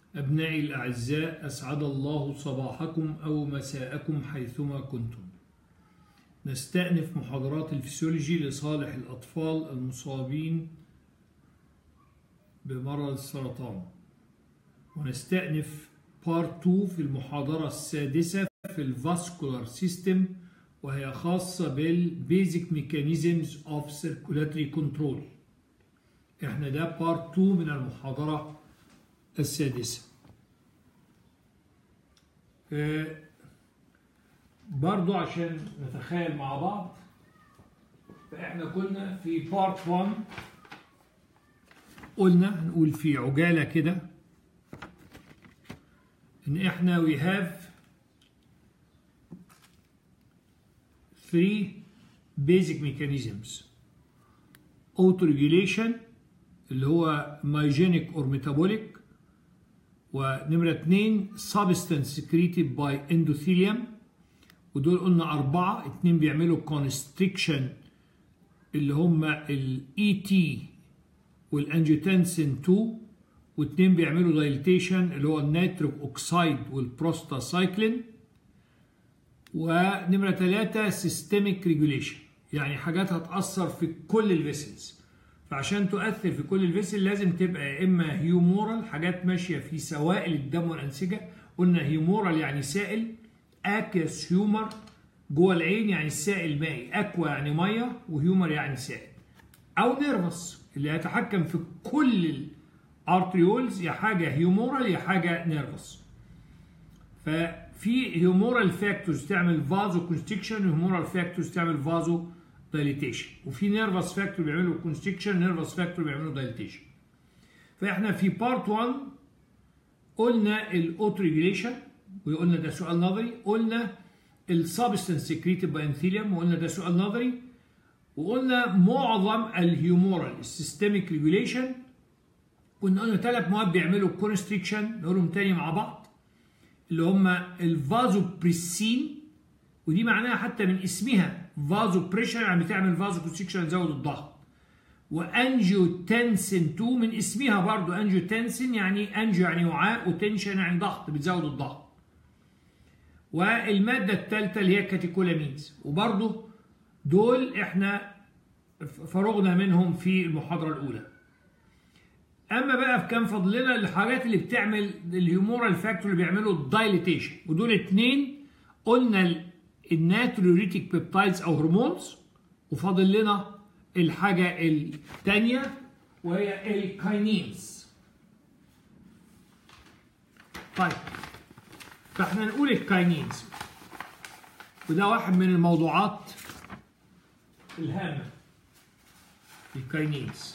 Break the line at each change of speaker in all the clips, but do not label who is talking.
أبنائي الأعزاء أسعد الله صباحكم أو مساءكم حيثما كنتم نستأنف محاضرات الفسيولوجي لصالح الأطفال المصابين بمرض السرطان ونستأنف بارت 2 في المحاضرة السادسة في الفاسكولار سيستم وهي خاصة بالبيزك ميكانيزمز اوف سيركولاتري كنترول احنا ده بارت 2 من المحاضرة السادسة آه، برضو عشان نتخيل مع بعض فاحنا كنا في بارت 1 قلنا هنقول في عجالة كده ان احنا we have three basic mechanisms autoregulation اللي هو myogenic or metabolic ونمرة اتنين substance secreted by endothelium ودول قلنا أربعة اتنين بيعملوا constriction اللي هما ال ET والانجيوتنسين 2 واتنين بيعملوا دايليتيشن اللي هو النيتريك اوكسايد والبروستاسايكلين ونمرة ثلاثة سيستميك ريجوليشن يعني حاجات هتأثر في كل الفيسلز فعشان تؤثر في كل الفيسل لازم تبقى يا إما هيومورال حاجات ماشية في سوائل الدم والأنسجة قلنا هيومورال يعني سائل أكيس هيومر جوه العين يعني السائل مائي أكوا يعني مية وهيومر يعني سائل أو نيرفس اللي هيتحكم في كل الارتريولز يا حاجة هيومورال يا حاجة نيرفس ففي هيومورال فاكتورز تعمل فازو كونستريكشن وهيومورال فاكتورز تعمل فازو دايليتيشن وفي نيرفس فاكتور بيعملوا كونستريكشن نيرفس فاكتور بيعملوا دايليتيشن فاحنا في بارت 1 قلنا الاوتو ريجوليشن وقلنا ده سؤال نظري قلنا السبستنس سكريتد باي انثيليوم وقلنا ده سؤال نظري وقلنا معظم الهيومورال السيستميك ريجوليشن كنا قلنا ثلاث مواد بيعملوا كونستريكشن نقولهم تاني مع بعض اللي هم الفازو بريسين ودي معناها حتى من اسمها فازو بريشر يعني بتعمل فازو كونستريكشن تزود الضغط وانجيوتنسين 2 من اسمها برضو انجيوتنسين يعني انجيو يعني وعاء وتنشن يعني ضغط بتزود الضغط والماده الثالثه اللي هي كاتيكولامينز وبرضو دول احنا فرغنا منهم في المحاضره الاولى اما بقى كان فاضل لنا الحاجات اللي بتعمل الهيومورال فاكتور اللي بيعملوا الدايليتيشن ودول اتنين قلنا الناتريوريتيك بيبتايدز او هرمونز وفاضل لنا الحاجه الثانيه وهي الكاينينز طيب فاحنا نقول الكاينينز وده واحد من الموضوعات الهامه الكاينينز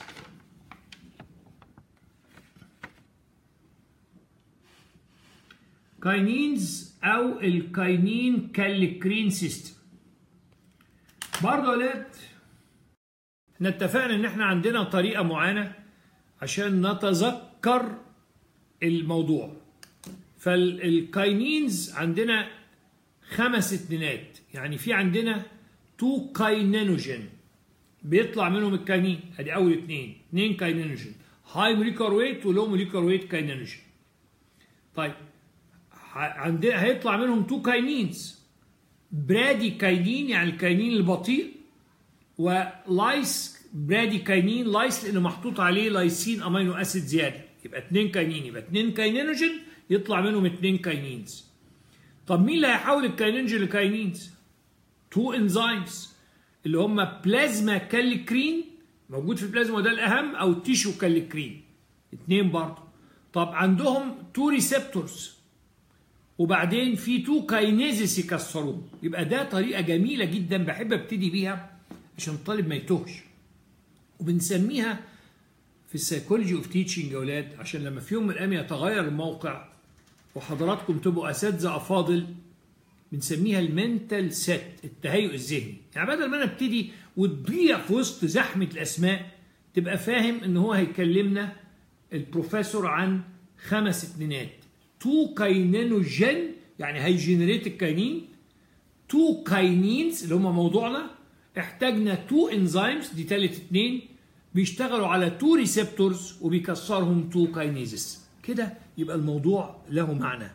كاينينز او الكاينين كالكرين سيستم برضه يا ولاد احنا اتفقنا ان احنا عندنا طريقه معينه عشان نتذكر الموضوع فالكاينينز عندنا خمس اتنينات يعني في عندنا تو كاينينوجين بيطلع منهم الكاينين ادي اول اتنين اتنين كاينينوجين هاي موليكولار ويت ولو موليكولار ويت كاينينوجين طيب عندنا هيطلع منهم تو كاينينز برادي كاينين يعني الكاينين البطيء ولايس برادي كاينين لايس لانه محطوط عليه لايسين امينو اسيد زياده يبقى اتنين كاينين يبقى اتنين كاينينوجين يطلع منهم اتنين كاينينز طب مين اللي هيحول الكاينينوجين لكاينينز تو انزيمز اللي هم بلازما كالكرين موجود في البلازما وده الاهم او تيشو كالكرين اتنين برضه طب عندهم تو ريسبتورز وبعدين في تو كاينيزيس يكسروه يبقى ده طريقه جميله جدا بحب ابتدي بيها عشان الطالب ما يتوهش وبنسميها في السيكولوجي اوف تيتشنج يا اولاد عشان لما في يوم من الايام يتغير الموقع وحضراتكم تبقوا اساتذه افاضل بنسميها المنتال سيت التهيؤ الذهني يعني بدل ما انا ابتدي وتضيع في وسط زحمه الاسماء تبقى فاهم ان هو هيكلمنا البروفيسور عن خمس اتنينات تو كاينينوجين يعني هيجنريت الكاينين تو كاينينز اللي هم موضوعنا احتاجنا تو انزيمز دي تالت اتنين بيشتغلوا على تو ريسبتورز وبيكسرهم تو كاينيزز كده يبقى الموضوع له معنى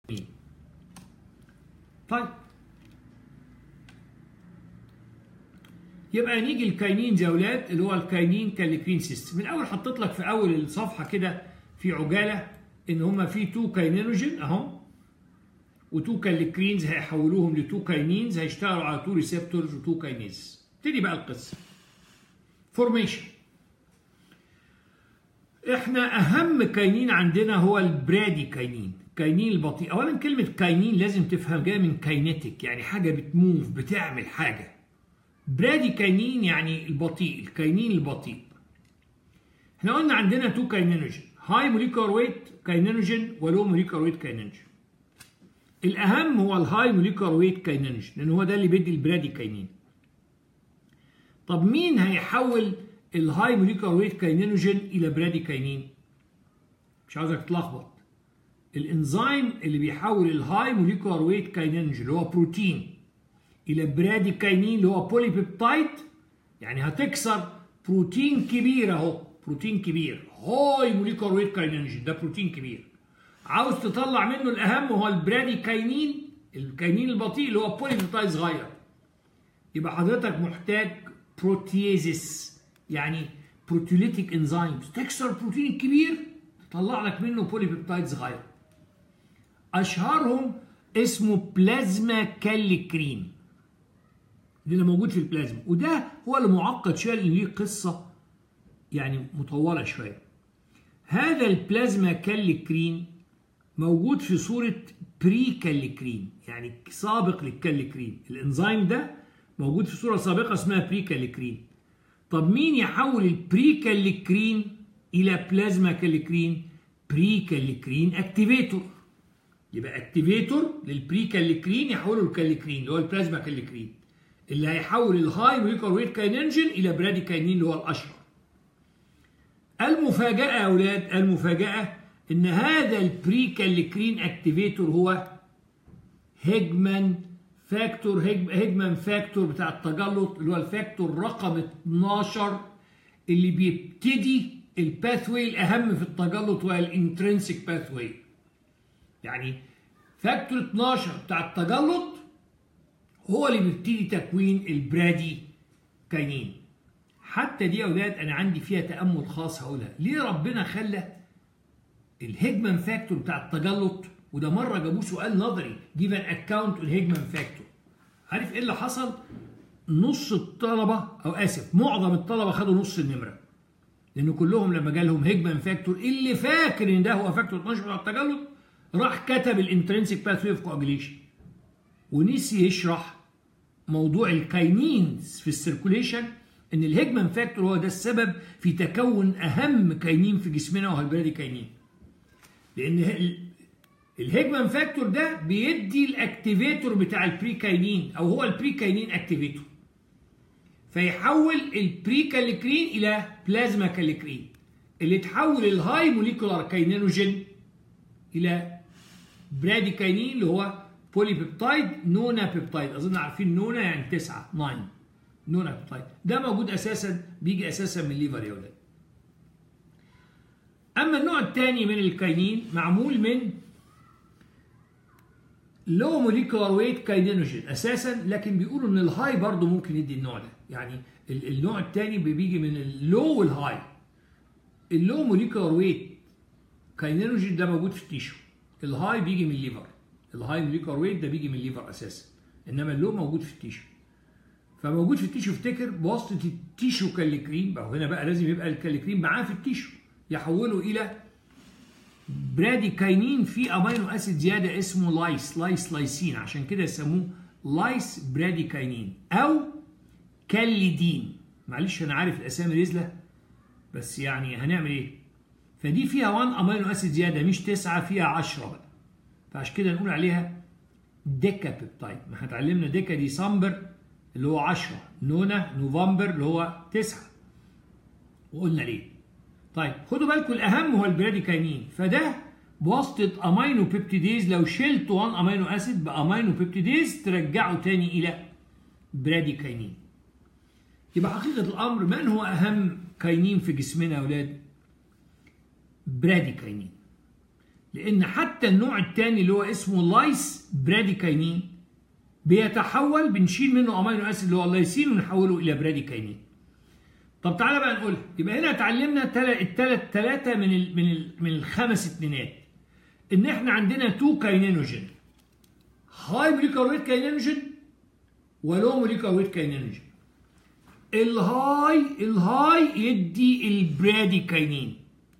طيب يبقى نيجي الكاينين يا اولاد اللي هو الكاينين كاليكرين سيستم من الاول حطيت لك في اول الصفحه كده في عجاله ان هما في تو كاينينوجين اهم وتو كاليكرينز هيحولوهم لتو كاينينز هيشتغلوا على تو ريسبتورز وتو كاينيز ابتدي بقى القصه فورميشن احنا اهم كاينين عندنا هو البرادي كاينين كاينين البطيء اولا كلمه كاينين لازم تفهم جايه من كاينيتيك يعني حاجه بتموف بتعمل حاجه برادي كاينين يعني البطيء الكاينين البطيء احنا قلنا عندنا تو كاينينوجين هاي موليكولار ويت كاينينوجين ولو موليكولار ويت كاينينوجين الاهم هو الهاي موليكولار ويت كاينينوجين لان هو ده اللي بيدي البرادي كاينين طب مين هيحول الهاي موليكولار ويت كاينينوجين الى برادي كاينين مش عاوزك تتلخبط الانزيم اللي بيحول الهاي موليكولار ويت كاينينوجين اللي هو بروتين الى برادي كاينين اللي هو بولي بيبتايد يعني هتكسر بروتين كبير اهو بروتين كبير هاي موليكولار ويت كاينينوجين ده بروتين كبير عاوز تطلع منه الاهم هو البرادي كاينين الكاينين البطيء اللي هو بولي بيبتايد صغير يبقى حضرتك محتاج بروتيزيس يعني بروتيوليتيك انزيمز تكسر بروتين كبير تطلع لك منه بولي بيبتايد صغير اشهرهم اسمه بلازما كاليكرين اللي موجود في البلازما وده هو اللي معقد شويه لان ليه قصه يعني مطوله شويه هذا البلازما كاليكرين موجود في صوره بري كاليكرين يعني سابق للكاليكرين الانزيم ده موجود في صوره سابقه اسمها بري كاليكرين طب مين يحول البري كاليكرين الى بلازما كاليكرين بري كاليكرين اكتيفيتور يبقى اكتيفيتور للبري كاليكرين يحوله الكاليكرين اللي هو البلازما كاليكرين اللي هيحول الهاي موليكولار ويت كاينينجين الى برادي كاينين اللي هو الاشهر المفاجاه يا اولاد المفاجاه ان هذا البري كاليكرين اكتيفيتور هو هيجمان فاكتور هيجمان فاكتور بتاع التجلط اللي هو الفاكتور رقم 12 اللي بيبتدي الباثوي الاهم في التجلط هو الانترنسيك باثوي يعني فاكتور 12 بتاع التجلط هو اللي بيبتدي تكوين البرادي كاينين حتى دي يا اولاد انا عندي فيها تامل خاص هقولها ليه ربنا خلى الهيجمان فاكتور بتاع التجلط وده مره جابوه سؤال نظري جيف ان اكونت الهيجمان فاكتور عارف ايه اللي حصل نص الطلبه او اسف معظم الطلبه خدوا نص النمره لان كلهم لما جالهم هيجمان فاكتور اللي فاكر ان ده هو فاكتور 12 بتاع التجلط راح كتب الانترنسيك باثوي اوف كواجيليشن ونسي يشرح موضوع الكاينينز في السيركوليشن ان الهيجمان فاكتور هو ده السبب في تكون اهم كاينين في جسمنا وهو البرادي كاينين لان الهيجمان فاكتور ده بيدي الاكتيفيتور بتاع البري كاينين او هو البري كاينين اكتيفيتور فيحول البري كاليكرين الى بلازما كاليكرين اللي تحول الهاي موليكولار كاينينوجين الى برادي كاينين اللي هو بولي بيبتايد نونا بيبتايد اظن عارفين نونا يعني تسعة 9 نونا بيبتايد ده موجود اساسا بيجي اساسا من الليفر يا ولاد اما النوع الثاني من الكاينين معمول من لو موليكولار ويت كاينينوجين اساسا لكن بيقولوا ان الهاي برضه ممكن يدي النوع ده يعني النوع الثاني بيجي من اللو والهاي اللو موليكولار ويت كاينينوجين ده موجود في التيشو الهاي بيجي من الليفر الهاي موليكولار ويت ده بيجي من الليفر اساسا انما اللو موجود في التيشو فموجود في التيشو افتكر بواسطه التيشو كاليكرين بقى هنا بقى لازم يبقى الكاليكرين معاه في التيشو يحوله الى برادي كاينين في امينو اسيد زياده اسمه لايس لايس لايسين عشان كده يسموه لايس برادي كاينين او كاليدين معلش انا عارف الاسامي رزله بس يعني هنعمل ايه فدي فيها 1 امينو اسيد زياده مش 9 فيها 10 بقى فعشان كده نقول عليها ديكا بيبتايد ما احنا اتعلمنا ديكا ديسمبر اللي هو 10 نونا نوفمبر اللي هو 9 وقلنا ليه طيب خدوا بالكم الاهم هو البراديكاينين فده بواسطه امينو بيبتيديز لو شلت 1 امينو اسيد بامينو بيبتيديز ترجعه تاني الى براديكاينين يبقى حقيقه الامر من هو اهم كاينين في جسمنا يا اولاد براديكاينين لان حتى النوع الثاني اللي هو اسمه لايس براديكاينين بيتحول بنشيل منه امينو اسيد اللي هو اللايسين ونحوله الى براديكاينين طب تعالى بقى نقول يبقى هنا اتعلمنا الثلاث ثلاثه من ال من ال من الخمس اتنينات ان احنا عندنا تو كاينينوجين هاي موليكولر ويت كاينينوجين ولو موليكولر ويت كاينينوجين الهاي الهاي يدي البراديكاينين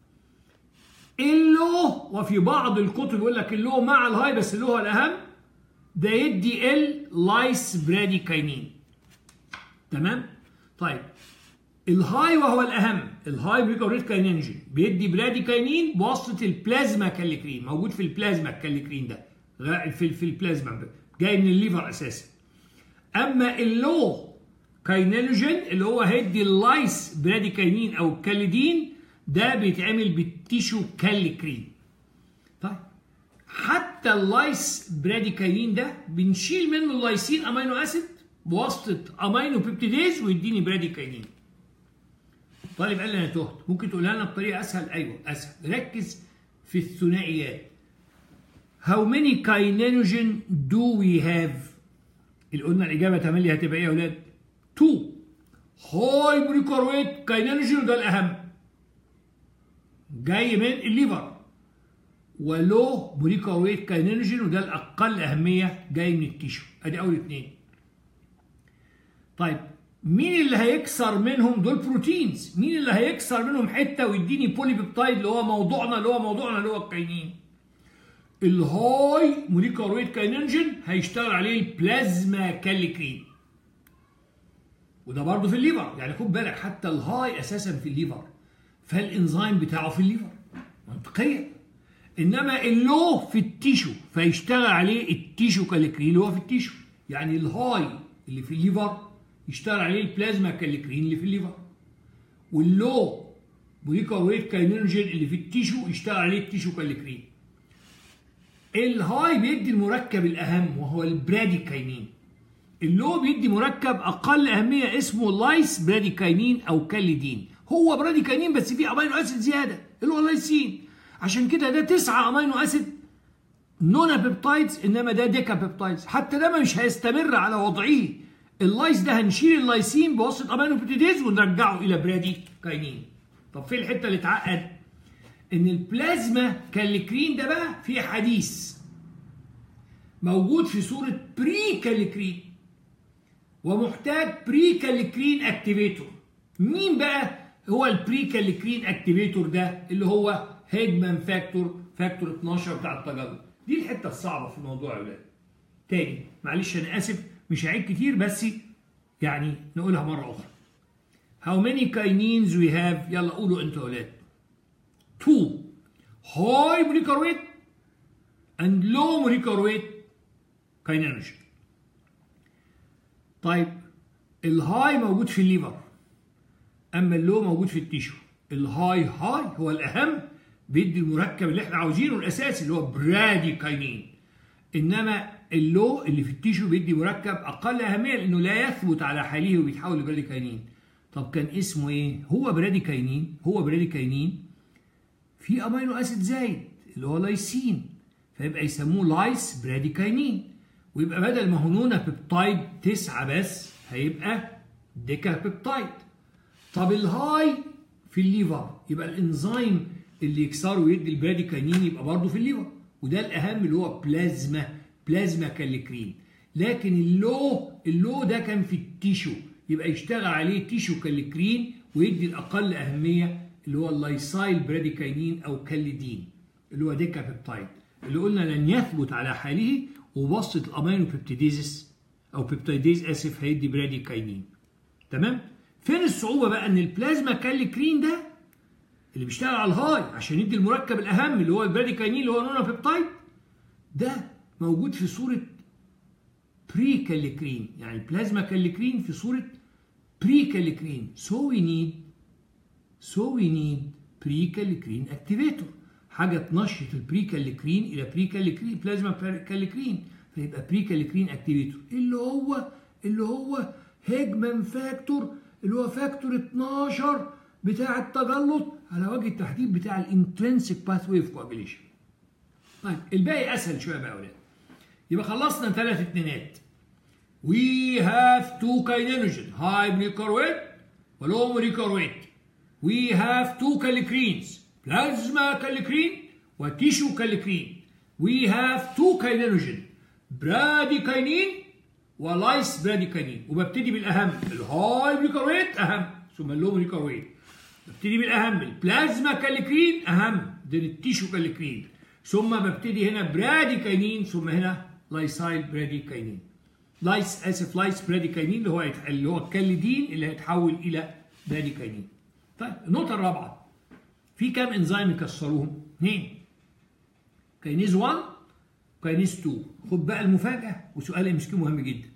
اللو وفي بعض الكتب يقول لك اللو مع الهاي بس اللو هو الاهم ده يدي اللايس براديكاينين تمام طيب الهاي وهو الاهم الهاي بريكوريت كاينينجين بيدي براديكاينين بواسطه البلازما كاليكرين موجود في البلازما الكاليكرين ده في في البلازما جاي من الليفر اساسا اما اللو كاينينوجين اللي هو هيدي اللايس براديكاينين او الكاليدين ده بيتعمل بالتيشو كاليكرين طيب حتى اللايس براديكاينين ده بنشيل منه اللايسين امينو اسيد بواسطه امينو بيبتيديز ويديني براديكاينين طالب قال لي انا تهت ممكن تقولها لنا بطريقه اسهل ايوه اسهل ركز في الثنائيات How many kininogen do we have؟ اللي قلنا الإجابة تملي هتبقى إيه يا أولاد؟ 2 هاي بريكورويت كاينينوجين وده الأهم جاي من الليفر ولو بريكورويت كاينينوجين وده الأقل أهمية جاي من التيشو أدي أول اتنين طيب مين اللي هيكسر منهم دول بروتينز مين اللي هيكسر منهم حته ويديني بولي بيبتايد اللي هو موضوعنا اللي هو موضوعنا اللي هو الكاينين الهاي موليكولر ويت كاينينجين هيشتغل عليه البلازما كاليكرين وده برضه في الليفر يعني خد بالك حتى الهاي اساسا في الليفر فالانزيم بتاعه في الليفر منطقيا انما اللو في التيشو فيشتغل عليه التيشو كاليكرين اللي هو في التيشو يعني الهاي اللي في الليفر يشتغل عليه البلازما كاليكرين اللي في الليفر واللو موليكولر ويت كاينينجين اللي في التيشو يشتغل عليه التيشو كاليكرين الهاي بيدي المركب الاهم وهو البراديكاينين اللو بيدي مركب اقل اهميه اسمه لايس براديكاينين او كاليدين هو براديكاينين بس فيه امينو اسيد زياده اللي هو لايسين عشان كده ده تسعة امينو اسيد نونا بيبتايدز انما ده ديكا بيبتايدز حتى ده مش هيستمر على وضعه اللايس ده هنشيل اللايسين بواسطه امينو بيبتيديز ونرجعه الى براديكاينين طب في الحته اللي اتعقد ان البلازما كاليكرين ده بقى فيه حديث موجود في صورة بري كاليكرين ومحتاج بري كاليكرين اكتيفيتور مين بقى هو البري كاليكرين اكتيفيتور ده اللي هو هيدمان فاكتور فاكتور 12 بتاع التجلط دي الحته الصعبه في الموضوع يا ولاد تاني معلش انا اسف مش هعيد كتير بس يعني نقولها مره اخرى How many kinines we have يلا قولوا انتوا يا ولاد 2 high molecular weight and low molecular weight كاينينوجين طيب الهاي موجود في الليفر اما اللو موجود في التيشو الهاي هاي هو الاهم بيدي المركب اللي احنا عاوزينه الاساسي اللي هو براديكاينين انما اللو اللي في التيشو بيدي مركب اقل اهميه لانه لا يثبت على حاله وبيتحول لبراديكاينين طب كان اسمه ايه هو براديكاينين هو براديكاينين في امينو اسيد زايد اللي هو لايسين فيبقى يسموه لايس براديكاينين ويبقى بدل ما هنونا بيبتايد تسعة بس هيبقى ديكا بيبتايد طب الهاي في الليفر يبقى الانزيم اللي يكسره ويدي البراديكاينين يبقى برضه في الليفر وده الاهم اللي هو بلازما بلازما كاليكرين لكن اللو اللو ده كان في التيشو يبقى يشتغل عليه تيشو كاليكرين ويدي الاقل اهميه اللي هو اللايسايل براديكاينين او كاليدين اللي هو ديكا بيبتايد اللي قلنا لن يثبت على حاله وبسط الامينو بيبتيديزس او بيبتيديز اسف هيدي براديكاينين تمام فين الصعوبه بقى ان البلازما كاليكرين ده اللي بيشتغل على الهاي عشان يدي المركب الاهم اللي هو البراديكاينين اللي هو نونا بيبتايد ده موجود في صوره بري كاليكرين يعني البلازما كاليكرين في صوره بري كاليكرين سو وي نيد سو وي نيد بري كاليكرين اكتيفيتور حاجه تنشط البري كاليكرين الى بري كاليكرين بلازما كاليكرين فيبقى بري كاليكرين اكتيفيتور اللي هو اللي هو هيجمان فاكتور اللي هو فاكتور 12 بتاع التجلط على وجه التحديد بتاع الانترنسيك باث واي اوف كوابيليشن طيب الباقي اسهل شويه بقى يا اولاد يبقى خلصنا ثلاث اتنينات We have two kininogen high molecular weight ولو molecular weight We have two kallikrines plasma kallikrin وتيشو kallikrin We have two kininogen براديكاينين ولايس براديكاينين وببتدي بالاهم الهاي molecular weight اهم ثم اللو molecular weight ببتدي بالاهم البلازما كاليكرين اهم ده التيشو كاليكرين ثم ببتدي هنا براديكاينين ثم هنا لايسايل براديكاينين لايس اسف لايس براديكاينين اللي هو يتح... اللي هو الكاليدين اللي هيتحول الى براديكاينين طيب النقطه الرابعه في كام انزيم يكسروهم؟ اثنين كاينيز 1 وكاينيز 2 خد بقى المفاجاه وسؤال ام مهم جدا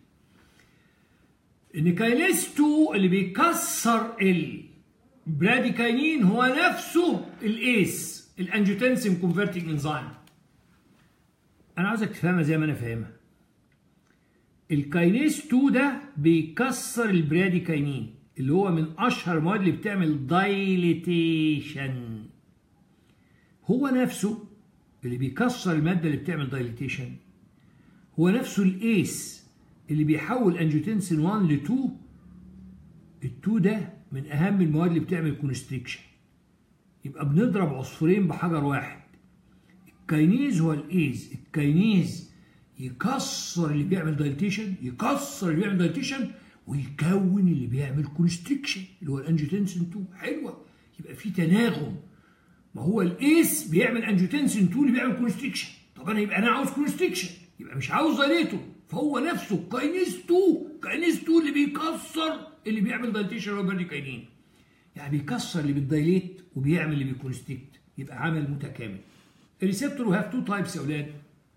ان كاينيز 2 اللي بيكسر ال براديكاينين هو نفسه الايس الانجيوتنسين كونفرتنج انزيم انا عاوزك تفهمها زي ما انا فاهمها الكاينيز 2 ده بيكسر البراديكاينين اللي هو من اشهر المواد اللي بتعمل دايليتيشن هو نفسه اللي بيكسر الماده اللي بتعمل دايليتيشن هو نفسه الايس اللي بيحول انجيوتنسين 1 ل 2 ال2 ده من اهم المواد اللي بتعمل كونستريكشن يبقى بنضرب عصفورين بحجر واحد الكاينيز هو الايز الكاينيز يكسر اللي بيعمل دايليتيشن يكسر اللي بيعمل دايليتيشن ويكون اللي بيعمل كونستريكشن اللي هو الانجيوتنسين 2 حلوه يبقى في تناغم ما هو الايس بيعمل انجيوتنسين 2 اللي بيعمل كونستريكشن طب انا يبقى انا عاوز كونستريكشن يبقى مش عاوز دايليتور فهو نفسه كاينيز 2 كاينيز 2 اللي بيكسر اللي بيعمل دايليتيشن هو براديكاينين يعني بيكسر اللي بتدايليت وبيعمل اللي بيكونستريكت يبقى عمل متكامل الريسبتور هاف تو تايبس يا اولاد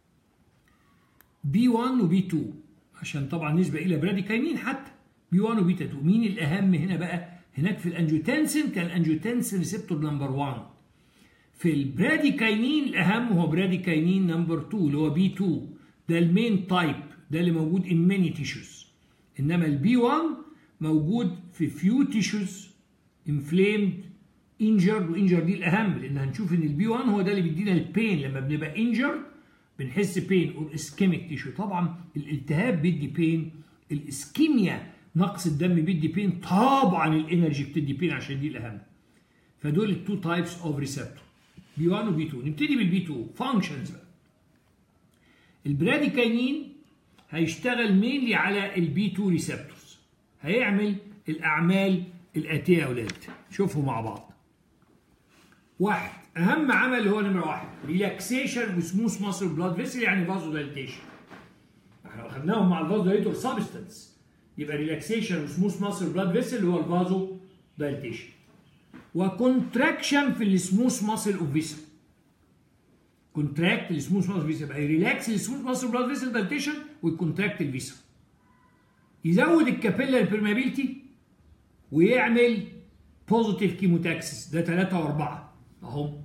بي 1 وبي 2 عشان طبعا نسبه الى براديكاينين حتى بي 1 وبيتا 2 مين الاهم هنا بقى هناك في الانجيوتنسين كان الانجيوتنسين ريسبتور نمبر 1 في البراديكاينين الاهم هو براديكاينين نمبر 2 اللي هو بي 2 ده المين تايب ده اللي موجود ان ماني تيشوز انما البي 1 موجود في فيو تيشوز انفليمد انجرد وانجر دي الاهم لان هنشوف ان البي 1 هو ده اللي بيدينا البين لما بنبقى انجرد بنحس بين اور اسكيميك تيشو طبعا الالتهاب بيدي بين الاسكيميا نقص الدم بيدي بين طبعا الانرجي بتدي بين عشان دي الاهم فدول التو تايبس اوف ريسبتور بي 1 وبي 2 نبتدي بالبي 2 فانكشنز بقى البراديكاينين هيشتغل مينلي على البي 2 ريسبتورز هيعمل الاعمال الاتيه يا اولاد شوفوا مع بعض واحد اهم عمل هو نمره واحد ريلاكسيشن وسموث ماسل بلاد فيسل يعني فازو دايليتيشن احنا اخدناهم مع الفازو دايليتور سبستنس يبقى ريلاكسيشن وسموث ماسل بلاد فيسل اللي هو الفازو دايليتيشن وكونتراكشن في السموث ماسل اوف فيسل كونتراكت السموث ماسل فيسل يبقى يريلاكس السموث ماسل بلاد فيسل دايليتيشن ويكونتراكت الفيسل يزود الكابيلاري بيرمابيلتي ويعمل بوزيتيف كيموتاكسس ده 3 و4 اهو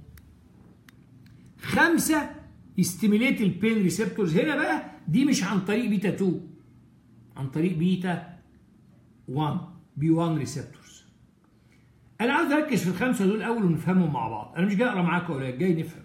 خمسة يستيميليت البين ريسبتورز هنا بقى دي مش عن طريق بيتا 2 عن طريق بيتا 1 بي 1 ريسبتورز انا عاوز اركز في الخمسه دول الاول ونفهمهم مع بعض انا مش جاي اقرا معاكم ولا جاي نفهم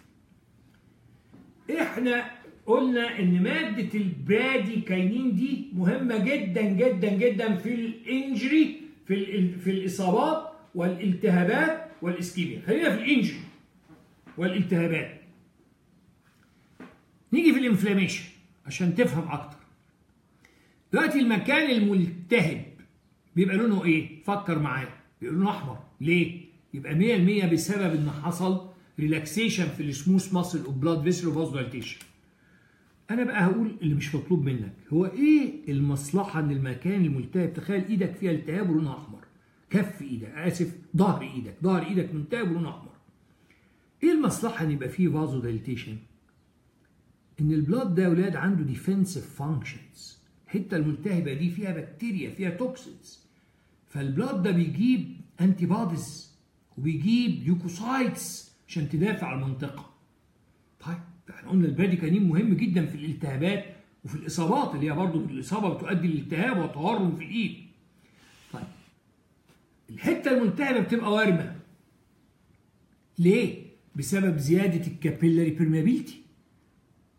احنا قلنا ان ماده البراديكاينين دي مهمه جدا جدا جدا في الانجري في ال في الاصابات والالتهابات والاسكيميا خلينا في الانجري والالتهابات نيجي في الانفلاميشن عشان تفهم اكتر دلوقتي المكان الملتهب بيبقى لونه ايه فكر معايا بيبقى لونه احمر ليه يبقى 100% بسبب ان حصل ريلاكسيشن في السموث ماسل اوف بلاد فيسل وفازوليتيشن انا بقى هقول اللي مش مطلوب منك هو ايه المصلحه ان المكان الملتهب تخيل ايدك فيها التهاب ولونها احمر كف ايدك اسف ظهر ايدك ظهر ايدك ملتهب ولونه احمر ايه المصلحه ان يبقى فيه فازو دايليتيشن ان البلاد ده يا اولاد عنده ديفنسيف فانكشنز الحته الملتهبه دي فيها بكتيريا فيها توكسينز فالبلاد ده بيجيب انتي بوديز وبيجيب ليوكوسايتس عشان تدافع عن المنطقه طيب احنا قلنا البراديكانين مهم جدا في الالتهابات وفي الاصابات اللي هي برضه الاصابه بتؤدي للالتهاب وتورم في الايد طيب الحته الملتهبه بتبقى وارمه ليه بسبب زياده الكابيلاري بيرمابيلتي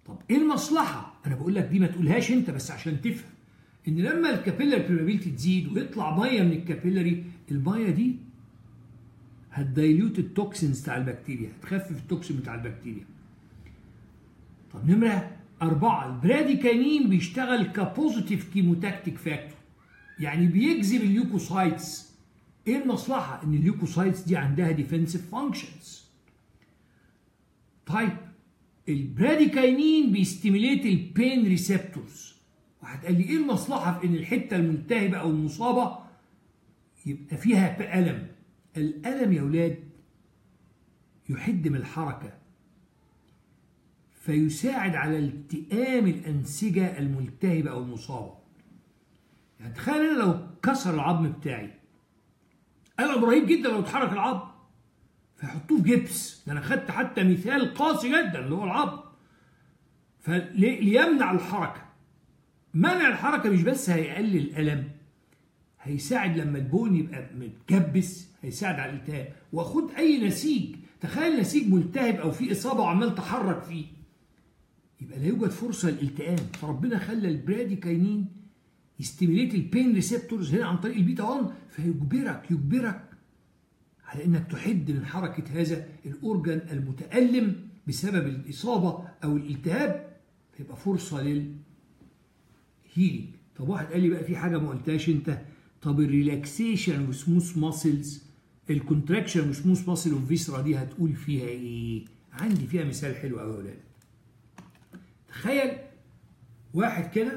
طب ايه المصلحه انا بقول لك دي ما تقولهاش انت بس عشان تفهم ان لما الكابيلاري بريمابيلتي تزيد ويطلع ميه من الكابيلاري الميه دي هتدايلوت التوكسينز بتاع البكتيريا هتخفف التوكسين بتاع البكتيريا طب نمره أربعة البراديكانين بيشتغل كبوزيتيف كيموتاكتيك فاكتور يعني بيجذب اليوكوسايتس ايه المصلحة ان اليوكوسايتس دي عندها ديفنسيف فانكشنز طيب البراديكاينين بيستيميليت البين ريسبتورز واحد قال لي ايه المصلحة في ان الحتة الملتهبة او المصابة يبقى فيها ألم الألم يا ولاد يحد من الحركة فيساعد على التئام الأنسجة الملتهبة أو المصابة يعني تخيل أنا لو كسر العظم بتاعي ألم رهيب جدا لو اتحرك العظم فيحطوه في جبس ده أنا خدت حتى مثال قاسي جدا اللي هو العظم فليمنع الحركة منع الحركة مش بس هيقلل الألم هيساعد لما البون يبقى متكبس هيساعد على الالتهاب واخد اي نسيج تخيل نسيج ملتهب او في اصابه وعمال تحرك فيه يبقى لا يوجد فرصه للالتئام فربنا خلى البراديكاينين يستيميليت البين ريسبتورز هنا عن طريق البيتا 1 فيجبرك يجبرك على انك تحد من حركه هذا الاورجن المتالم بسبب الاصابه او الالتهاب فيبقى فرصه للهيلينج طب واحد قال لي بقى في حاجه ما قلتهاش انت طب الريلاكسيشن وسموث ماسلز الكونتراكشن وسموث ماسل اوف فيسرا دي هتقول فيها ايه؟ عندي فيها مثال حلو قوي يا ولاد. تخيل واحد كده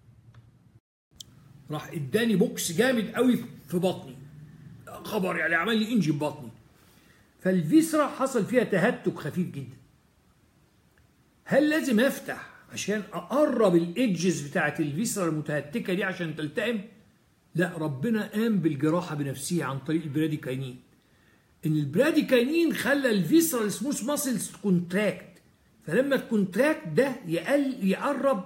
راح اداني بوكس جامد قوي في بطني خبر يعني عمل لي انجي ببطني فالفيسرا حصل فيها تهتك خفيف جدا هل لازم افتح عشان اقرب الايدجز بتاعت الفيسرا المتهتكه دي عشان تلتئم؟ لا ربنا قام بالجراحة بنفسه عن طريق البراديكاينين ان البراديكاينين خلى الفيسرال سموث ماسلز كونتراكت فلما الكونتراكت ده يقل يقرب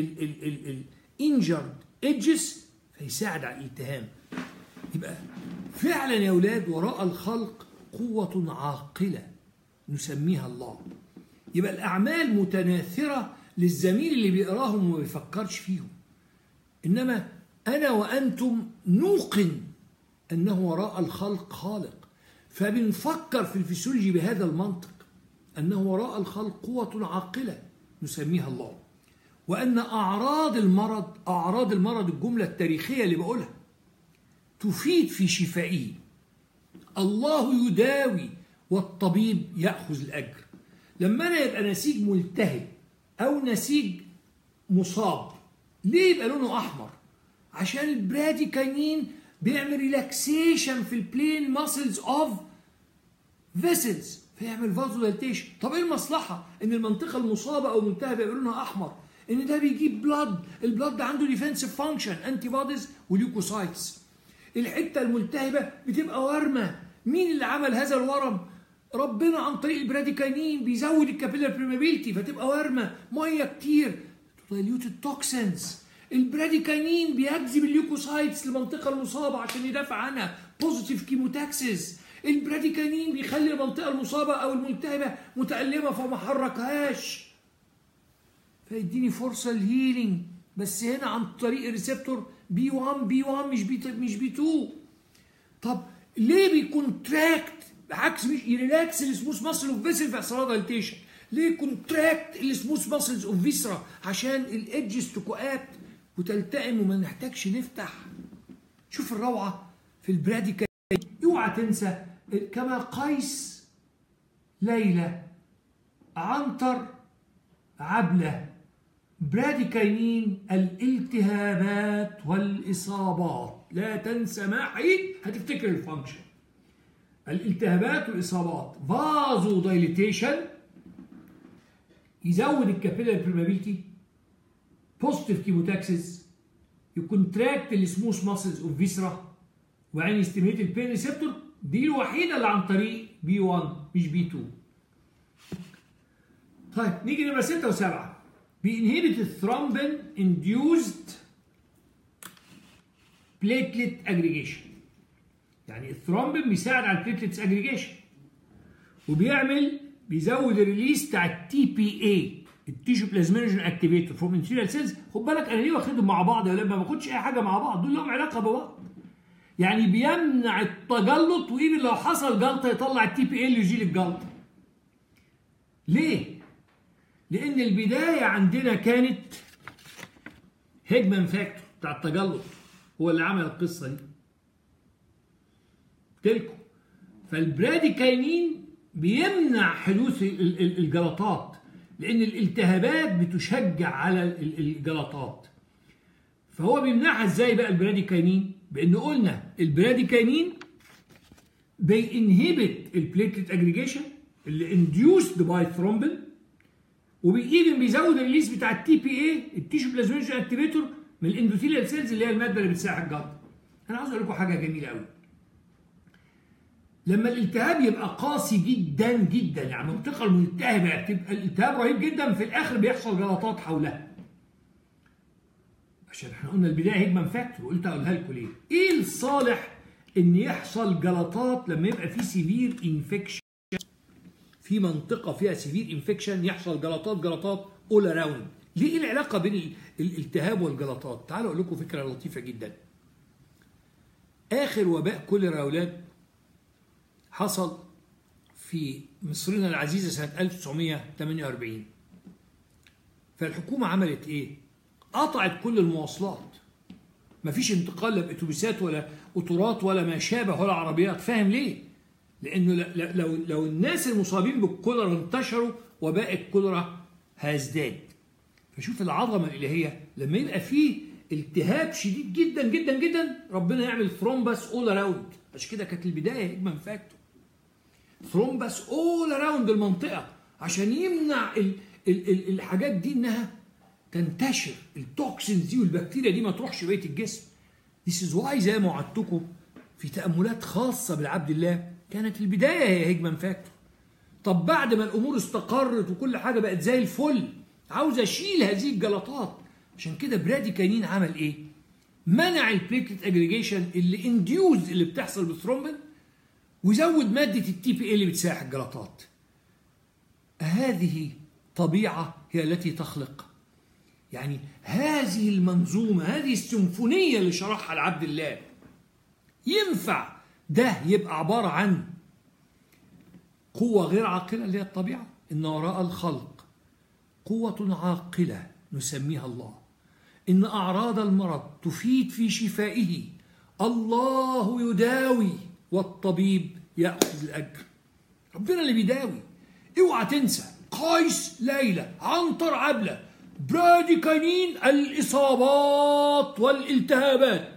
الانجرد ايدجز فيساعد على الالتهام يبقى فعلا يا اولاد وراء الخلق قوة عاقلة نسميها الله يبقى الأعمال متناثرة للزميل اللي بيقراهم وما بيفكرش فيهم إنما أنا وأنتم نوقن أنه وراء الخلق خالق فبنفكر في الفسيولوجي بهذا المنطق أنه وراء الخلق قوة عاقلة نسميها الله وأن أعراض المرض أعراض المرض الجملة التاريخية اللي بقولها تفيد في شفائه الله يداوي والطبيب يأخذ الأجر لما أنا يبقى نسيج ملتهب أو نسيج مصاب ليه يبقى لونه أحمر عشان البراديكاينين بيعمل ريلاكسيشن في البلين ماسلز اوف فيسلز فيعمل فازو دايليتيشن طب ايه المصلحه ان المنطقه المصابه او الملتهبه يبقى لونها احمر ان ده بيجيب بلاد البلاد ده عنده ديفنسيف فانكشن انتي بوديز وليوكوسايتس الحته الملتهبه بتبقى ورمه مين اللي عمل هذا الورم ربنا عن طريق البراديكاينين بيزود الكابيلار بريمابيلتي فتبقى ورمه ميه كتير تدايلوت التوكسينز البراديكاينين بيجذب اليوكوسايتس للمنطقه المصابه عشان يدافع عنها بوزيتيف كيموتاكسيس البراديكاينين بيخلي المنطقه المصابه او الملتهبه متالمه فما حركهاش فيديني فرصه للهيلينج بس هنا عن طريق الريسبتور بي 1 بي 1 مش بي مش بي 2 طب ليه بيكونتراكت بعكس مش يريلاكس السموث ماسل اوف فيسل في احصائيات دايليتيشن ليه كونتراكت السموث ماسلز اوف فيسرا عشان الايدجز تكوات وتلتئم وما نحتاجش نفتح شوف الروعه في البراديكا اوعى تنسى كما قيس ليلى عنتر عبله براديكاينين الالتهابات والاصابات لا تنسى ما حيد هتفتكر الفانكشن الالتهابات والاصابات فازو دايليتيشن يزود الكابيلاري بريمابيلتي بوزيتيف كيموتاكسيس يكونتراكت السموث ماسلز اوف فيسرا وعين يستيميت البين ريسبتور دي الوحيده اللي عن طريق بي 1 مش بي 2 طيب نيجي نمره 6 و7 بينهبت الثرومبين انديوزد بليتلت اجريجيشن يعني الثرومبين بيساعد على البليتلتس اجريجيشن وبيعمل بيزود الريليس بتاع التي بي اي التيشو بلازمينوجين اكتيفيتور فروم انتيريال سيلز خد بالك انا ليه واخدهم مع بعض ولا ما باخدش اي حاجه مع بعض دول لهم علاقه ببعض يعني بيمنع التجلط وايفن لو حصل جلطه يطلع التي بي ال يجي الجلطه ليه لان البدايه عندنا كانت هيجمان فاكتور بتاع التجلط هو اللي عمل القصه دي تلكم فالبراديكاينين بيمنع حدوث الجلطات لان الالتهابات بتشجع على الجلطات فهو بيمنعها ازاي بقى البراديكاينين بان قلنا البراديكاينين بينهبت البليتلت اجريجيشن اللي انديوسد باي ثرومبين وبايفن بيزود الريليز بتاع التي بي اي التيشو بلازمينوجين اكتيفيتور من الاندوثيليال سيلز اللي هي الماده اللي بتساعد الجلطه انا عاوز اقول لكم حاجه جميله قوي لما الالتهاب يبقى قاسي جدا جدا يعني المنطقه الملتهبه بتبقى الالتهاب رهيب جدا في الاخر بيحصل جلطات حولها عشان احنا قلنا البدايه هجمه فاكتور وقلت اقولها لكم ليه ايه الصالح ان يحصل جلطات لما يبقى في سيفير انفكشن في منطقه فيها سيفير انفكشن يحصل جلطات جلطات اول اراوند ليه ايه العلاقه بين الالتهاب والجلطات تعالوا اقول لكم فكره لطيفه جدا اخر وباء كوليرا يا اولاد حصل في مصرنا العزيزه سنه 1948 فالحكومه عملت ايه قطعت كل المواصلات مفيش انتقال لا باتوبيسات ولا قطارات ولا ما شابه ولا عربيات فاهم ليه لانه لو لو الناس المصابين بالكوليرا انتشروا وباء الكوليرا هيزداد فشوف العظمه الالهيه لما يبقى فيه التهاب شديد جدا جدا جدا ربنا يعمل ثرومبس اول اراوند عشان كده كانت البدايه هجمه فاكتور ثرومبس اول اراوند المنطقه عشان يمنع ال ال ال الحاجات دي انها تنتشر التوكسينز دي والبكتيريا دي ما تروحش بقيه الجسم This is why زي ما وعدتكم في تأملات خاصة بالعبد الله كانت البداية هي هجمة فاكتور طب بعد ما الأمور استقرت وكل حاجة بقت زي الفل عاوز أشيل هذه الجلطات عشان كده برادي كاينين عمل إيه؟ منع البليتلت اجريجيشن اللي انديوز اللي بتحصل بالثرومبين وزود مادة التي بي اللي بتساعد الجلطات هذه طبيعة هي التي تخلق يعني هذه المنظومة هذه السيمفونية اللي شرحها العبد الله ينفع ده يبقى عبارة عن قوة غير عاقلة اللي هي الطبيعة إن وراء الخلق قوة عاقلة نسميها الله إن أعراض المرض تفيد في شفائه الله يداوي والطبيب يأخذ الأجر ربنا اللي بيداوي اوعى تنسى قيس ليلى عنتر عبلة براديكانين الإصابات والالتهابات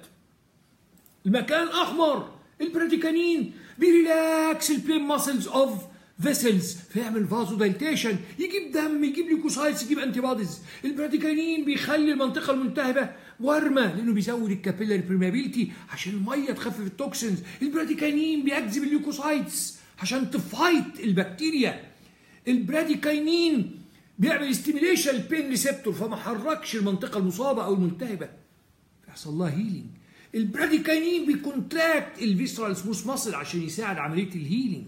المكان أحمر البراديكانين بيريلاكس البين ماسلز اوف فيسلز فيعمل فازو دايلتيشن يجيب دم يجيب ليكوسايتس يجيب انتي بوديز البراديكانين بيخلي المنطقه الملتهبه ورمه لانه بيزود الكابيلاري بريمابيلتي عشان الميه تخفف التوكسينز البراديكانين بيجذب الليكوسايتس عشان تفايت البكتيريا البراديكاينين بيعمل ستيميليشن البين ريسبتور فما حركش المنطقه المصابه او الملتهبه فيحصل لها هيلينج البراديكاينين بيكونتراكت الفيسرال سموث ماسل عشان يساعد عمليه الهيلينج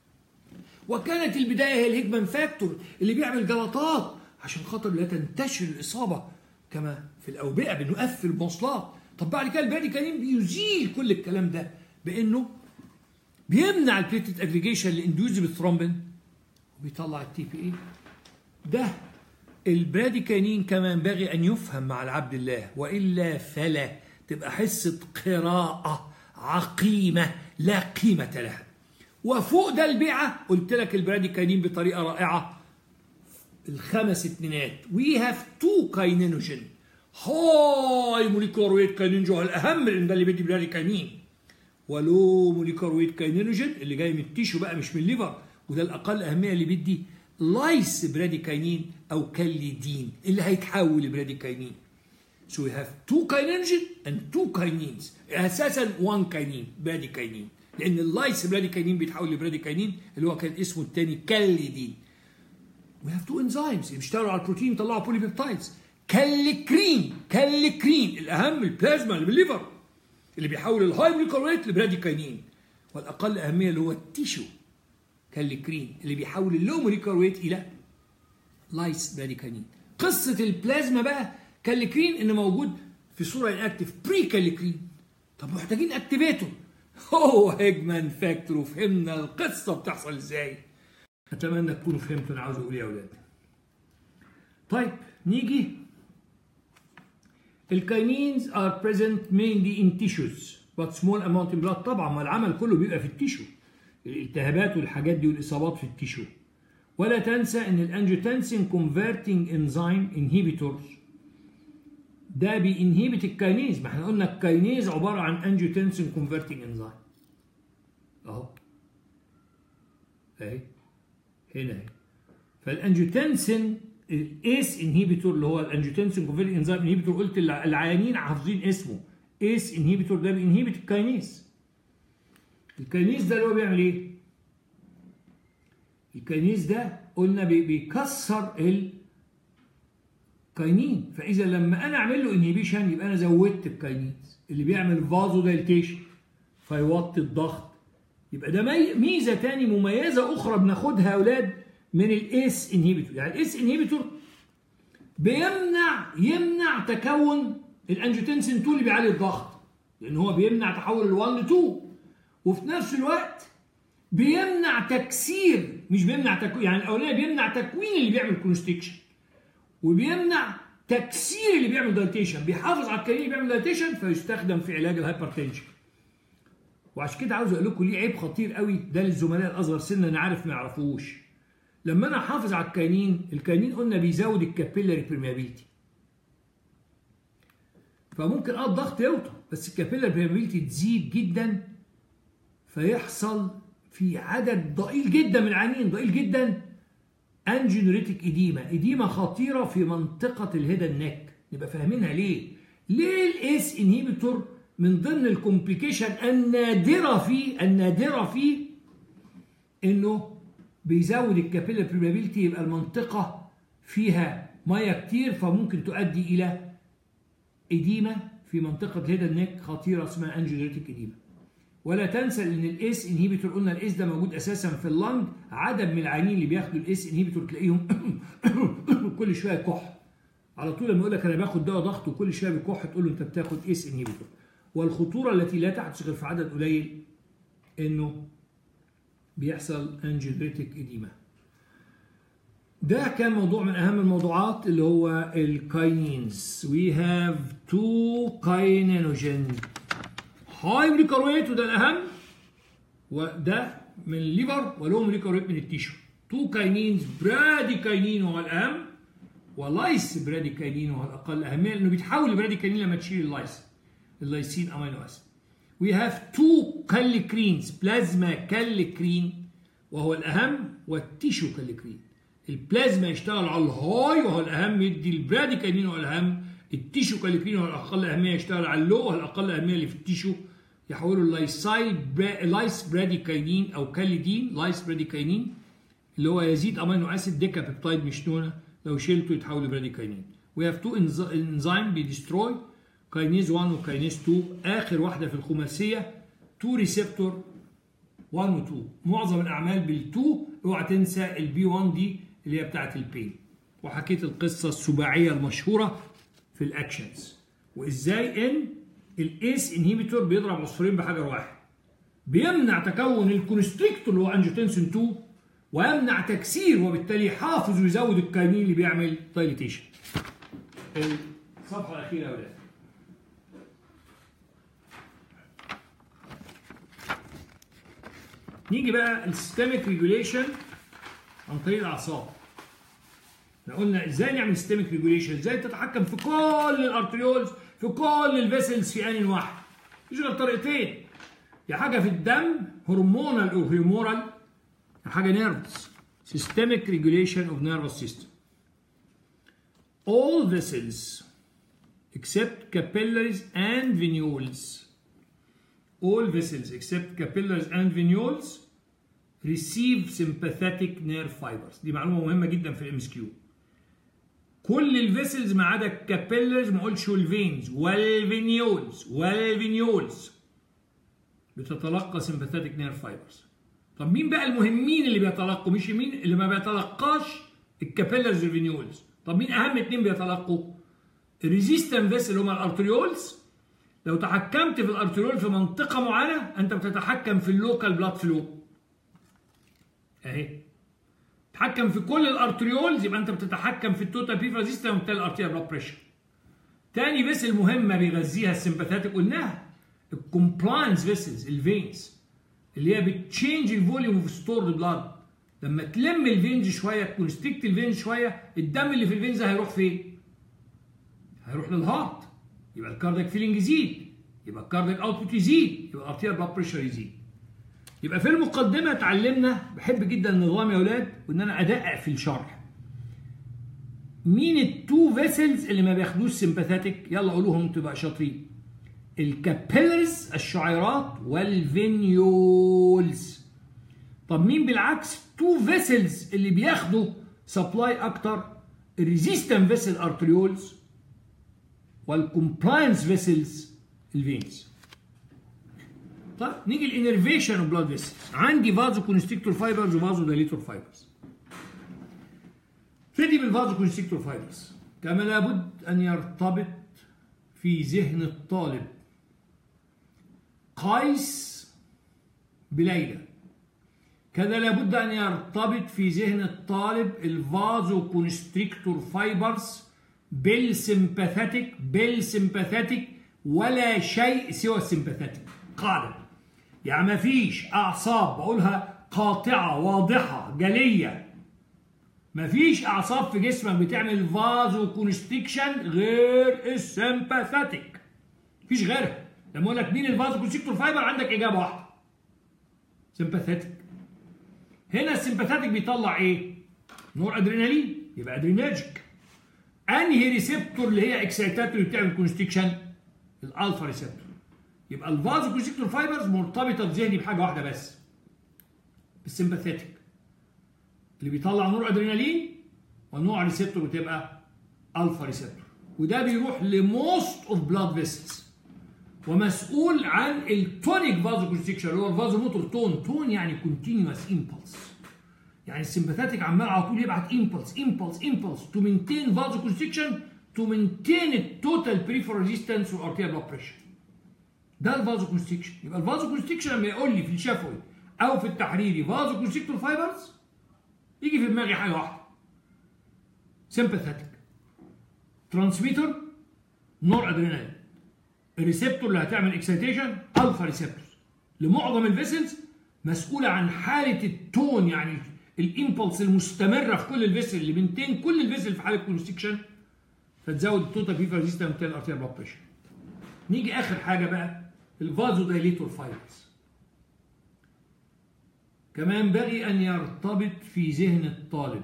وكانت البدايه هي الهجمان فاكتور اللي بيعمل جلطات عشان خاطر لا تنتشر الاصابه كما في الاوبئه بنقفل المواصلات طب بعد كده البراديكاينين بيزيل كل الكلام ده بانه بيمنع البليتلت اجريجيشن اللي اندوز بالثرومبين وبيطلع التي بي اي ده البراديكاينين كما ينبغي ان يفهم مع العبد الله والا فلا تبقى حصه قراءه عقيمه لا قيمه لها وفوق ده البيعه قلت لك البراديكاينين بطريقه رائعه الخمس اتنينات وي هاف تو كاينينوجين هاي موليكولار ويت كاينينجو الاهم لان ده اللي بيدي براديكاينين ولو موليكولار ويت كاينينوجين اللي جاي من التيشو بقى مش من الليفر وده الاقل اهميه اللي بيدي لايس براديكاينين او كاليدين اللي هيتحول لبراديكاينين So we have two kininogen and two kinines اساسا one كاينين براديكاينين لان اللايس براديكاينين بيتحول لبراديكاينين اللي هو كان اسمه الثاني كاليدين We have two enzymes بيشتغلوا على البروتين يطلعوا بولي بيبتايدز كاليكرين كاليكرين الاهم البلازما اللي بالليفر اللي بيحول الهاي موليكولار لبراديكاينين والاقل اهميه اللي هو التيشو كاليكرين اللي بيحول اللو موليكولار ويت الى لايس براديكاينين قصه البلازما بقى كالكرين ان موجود في صوره انكتف بري كالكرين طب محتاجين اكتيفيتور هو هيجمان فاكتور وفهمنا القصه بتحصل ازاي اتمنى تكونوا فهمتوا انا عاوز اقول ايه يا اولاد طيب نيجي الكاينينز are present mainly in tissues but small amount in blood طبعا ما العمل كله بيبقى في التيشو الالتهابات والحاجات دي والاصابات في التيشو ولا تنسى ان الانجيوتنسين كونفرتنج انزيم انهيبيتورز ده بينهيبت الكاينيز ما احنا قلنا الكاينيز عباره عن انجيوتنسين كونفرتنج انزيم اهو اهي هنا اهي فالانجيوتنسين الايس انهيبيتور اللي هو الانجيوتنسين كونفرتنج انزيم انهيبيتور قلت العيانين حافظين اسمه ايس انهيبيتور ده بينهيبت الكاينيز الكاينيز ده اللي هو بيعمل ايه؟ الكاينيز ده قلنا بيكسر الكاينين فاذا لما انا اعمل له انهيبيشن يبقى انا زودت الكاينيز اللي بيعمل فازو دايليتيشن فيوطي الضغط يبقى ده ميزه تاني مميزه اخرى بناخدها يا اولاد من الايس انهيبيتور يعني الايس انهيبيتور بيمنع يمنع تكون الانجيوتنسين 2 اللي بيعلي الضغط لان هو بيمنع تحول ال1 ل 2 وفي نفس الوقت بيمنع تكسير مش بيمنع تكوين يعني الاولاني بيمنع تكوين اللي بيعمل كونستكشن وبيمنع تكسير اللي بيعمل دايتيشن بيحافظ على الكاين اللي بيعمل دايتيشن فيستخدم في علاج الهايبرتنشن وعشان كده عاوز اقول لكم ليه عيب خطير قوي ده للزملاء الاصغر سنا انا عارف ما يعرفوش لما انا احافظ على الكاينين الكاينين قلنا بيزود الكابيلاري برميابيلتي فممكن اه الضغط يوطى بس الكابيلاري برميابيلتي تزيد جدا فيحصل في عدد ضئيل جدا من العيانين ضئيل جدا انجينوريتك اديما اديما خطيره في منطقه الهيدا النك نبقى فاهمينها ليه ليه الاس انهيبيتور من ضمن الكومبليكيشن النادره فيه النادره فيه انه بيزود الكابيلا بريبابيلتي يبقى المنطقه فيها ميه كتير فممكن تؤدي الى اديما في منطقه الهيدا النك خطيره اسمها انجينوريتك اديما ولا تنسى ان الاس انهيبيتور قلنا الاس ده موجود اساسا في اللنج عدد من العيانين اللي بياخدوا الاس انهيبيتور تلاقيهم كل شويه كح على طول لما يقول لك انا باخد دواء ضغط وكل شويه بيكح تقول له انت بتاخد اس انهيبيتور والخطوره التي لا تحدث غير في عدد قليل انه بيحصل انجيوبيتيك اديما ده كان موضوع من اهم الموضوعات اللي هو الكاينينز وي هاف تو كاينينوجين هاي موليكولويت وده الاهم وده من الليفر ولو موليكولويت من التيشو تو كاينينز براديكاينين هو الاهم ولايس براديكاينين هو الاقل اهميه لانه بيتحول لبراديكاينين لما تشيل اللايس اللايسين امينو اسيد we have two كاليكرينز بلازما كاليكرين وهو الاهم والتيشو كاليكرين البلازما يشتغل على الهاي وهو الاهم يدي البراديكاينين هو الاهم التيشو كاليكرين هو الاقل اهميه يشتغل على اللو وهو الاقل اهميه اللي في التيشو يحولوا اللايسايل برا... لايس براديكاينين او كاليدين لايس براديكاينين اللي هو يزيد امينو اسيد ديكا بيبتايد مش نونه لو شلته يتحول لبراديكاينين we have two enzyme بيدستروي كاينيز 1 وكاينيز 2 اخر واحده في الخماسيه 2 ريسبتور 1 و 2 معظم الاعمال بال2 اوعى تنسى البي 1 دي اللي هي بتاعت البين وحكيت القصه السباعيه المشهوره في الاكشنز وازاي ان الايس انهيبيتور بيضرب عصفورين بحجر واحد بيمنع تكون الكونستريكتور اللي هو انجيوتنسين 2 ويمنع تكسير وبالتالي يحافظ ويزود الكاينين اللي بيعمل دايليتيشن الصفحه الاخيره يا ولاد نيجي بقى السيستميك ريجوليشن عن طريق الاعصاب احنا قلنا ازاي نعمل سيستميك ريجوليشن ازاي تتحكم في كل الارتريولز في كل الفيسلز في ان واحد مفيش غير طريقتين يا حاجه في الدم هرمونال او هيمورال يا حاجه نيرفز systemic regulation of nervous system all vessels except capillaries and venules all vessels except capillaries and venules receive sympathetic nerve fibers دي معلومه مهمه جدا في الام اس كيو كل الفيسلز ما عدا الكابيلرز ما اقولش والفينز والفينيولز والفينيولز بتتلقى sympathetic nerve fibers طب مين بقى المهمين اللي بيتلقوا مش مين اللي ما بيتلقاش الكابيلرز والفينيولز طب مين اهم اتنين بيتلقوا الريزيستنت فيسل اللي هم الارتريولز لو تحكمت في الارتريول في منطقه معينه انت بتتحكم في اللوكال بلاد فلو اهي تتحكم في كل الارتريولز يبقى انت بتتحكم في التوتال بيف ريزيستنس وبالتالي الارتيريال بلاد بريشر تاني فيسل مهمه بيغذيها السمباثاتيك قلناها الكومبلاينس فيسلز الفينز اللي هي بتشينج الفوليوم اوف ستورد بلاد لما تلم الفينز شويه تكونستريكت الفينز شويه الدم اللي في الفينز هيروح فين؟ هيروح للهارت يبقى الكاردياك فيلينج يزيد يبقى الكاردياك اوتبوت يزيد يبقى الارتيريال بلاد بريشر يزيد يبقى في المقدمه اتعلمنا بحب جدا النظام يا اولاد وان انا ادقق في الشرح مين التو فيسلز اللي ما بياخدوش سمباثاتيك يلا قولوهم تبقى شاطرين الكابيلرز الشعيرات والفينيولز طب مين بالعكس تو فيسلز اللي بياخدوا سبلاي اكتر الريزيستنت فيسل ارتريولز والكومبلاينس فيسلز الفينز طيب نيجي الانرفيشن اوف بلاد فيسلز عندي فازو كونستريكتور فايبرز وفازو دايليتور فايبرز نبتدي بالفازو كونستريكتور فايبرز كما لابد ان يرتبط في ذهن الطالب قيس بليلى كذا لابد ان يرتبط في ذهن الطالب الفازو كونستريكتور فايبرز بالسمباثيك بالسمباثيك ولا شيء سوى السمباثيك قاعدة يعني ما فيش أعصاب بقولها قاطعة واضحة جلية ما فيش أعصاب في جسمك بتعمل فازو كونستريكشن غير السمباثيك مفيش غيرها لما أقول لك مين الفازو كونستريكتور فايبر عندك إجابة واحدة سمباثيك هنا السمباثيك بيطلع إيه؟ نور أدرينالين يبقى أدرينرجيك انهي ريسبتور اللي هي اكسيتاتور اللي بتعمل كونستكشن الالفا ريسبتور يبقى الفازو كونستكتور فايبرز مرتبطه في ذهني بحاجه واحده بس بالسمباثيتك اللي بيطلع نور ادرينالين والنوع ريسبتور بتبقى الفا ريسبتور وده بيروح لموست اوف بلاد فيسلز ومسؤول عن التونيك فازو كونستكشن اللي هو الفازو موتور تون تون يعني كونتينوس امبلس يعني السمباثيك عمال على طول يبعت امبلس امبلس امبلس تو مينتين فازو كونستريكشن تو مينتين التوتال بريفر ريزيستنس والارتيال بلاد بريشر ده الفازو كونستريكشن يبقى الفازو كونستريكشن لما يقول لي في الشفوي او في التحريري فازو كونستريكتور فايبرز يجي في دماغي حاجه واحده سمباثيك ترانسميتر نور ادرينالين الريسبتور اللي هتعمل اكسيتيشن الفا ريسبتور لمعظم الفيسلز مسؤوله عن حاله التون يعني الامبلس المستمره في كل الفيسل اللي بنتين كل الفيسل في حاله كونستكشن فتزود التوتال فيفر ريزيستنس بتاع الارتيال بلاد بريشر نيجي اخر حاجه بقى الفازو دايليتور فايبرز كما ينبغي ان يرتبط في ذهن الطالب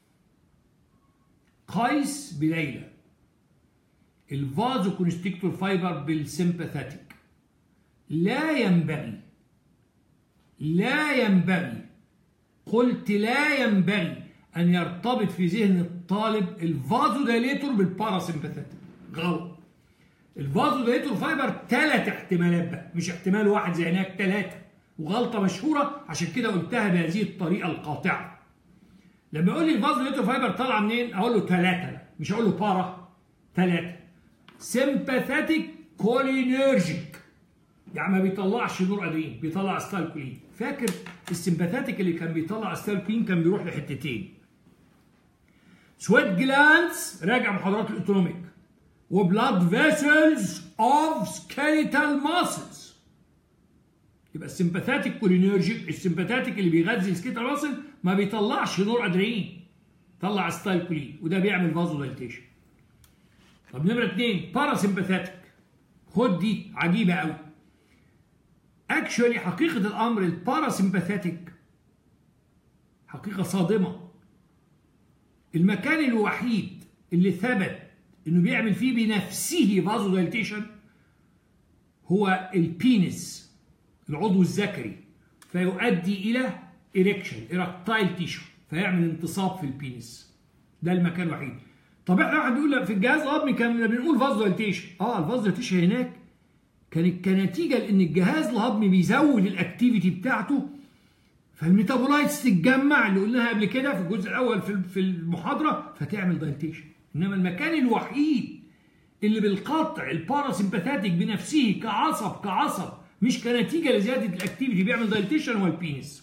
قيس بليلى الفازو كونستريكتور فايبر بالسمباثيك لا ينبغي لا ينبغي قلت لا ينبغي أن يرتبط في ذهن الطالب الفازو دايليتور بالباراسمباثيك غلط الفازو دايليتور فايبر ثلاث احتمالات بقى مش احتمال واحد زي هناك ثلاثة وغلطة مشهورة عشان كده قلتها بهذه الطريقة القاطعة لما يقول لي الفازو دايليتور فايبر طالعة منين أقول له ثلاثة مش أقول له بارا ثلاثة سمباثيك كولينيرجيك يعني ما بيطلعش نور ادرين بيطلع استالكولين فاكر السمباثيك اللي كان بيطلع استالكولين كان بيروح لحتتين سويت جلانس راجع محاضرات الاوتونوميك وبلاد فيسلز اوف سكيليتال ماسلز يبقى السمباثيك كولينيرجيك السمباثيك اللي بيغذي السكيليتال ماسل ما بيطلعش نور ادرينالين طلع استالكولين وده بيعمل فازو دايليتيشن طب نمره اثنين باراسمباثيك خد دي عجيبه قوي اكشولي حقيقه الامر الباراسمباثيك حقيقه صادمه المكان الوحيد اللي ثبت انه بيعمل فيه بنفسه فازو دايليتيشن هو البينس العضو الذكري فيؤدي الى إريكشن إركتايل تيشو فيعمل انتصاب في البينس ده المكان الوحيد طب احنا واحد بيقول في الجهاز الهضمي كان بنقول فازو دايليتيشن اه الفازو دايليتيشن هناك كانت كنتيجه لان الجهاز الهضمي بيزود الاكتيفيتي بتاعته فالميتابولايتس تتجمع اللي قلناها قبل كده في الجزء الاول في المحاضره فتعمل دايليتيشن انما المكان الوحيد اللي بالقطع الباراسمباثاتيك بنفسه كعصب كعصب مش كنتيجه لزياده الاكتيفيتي بيعمل دايليتيشن هو البينس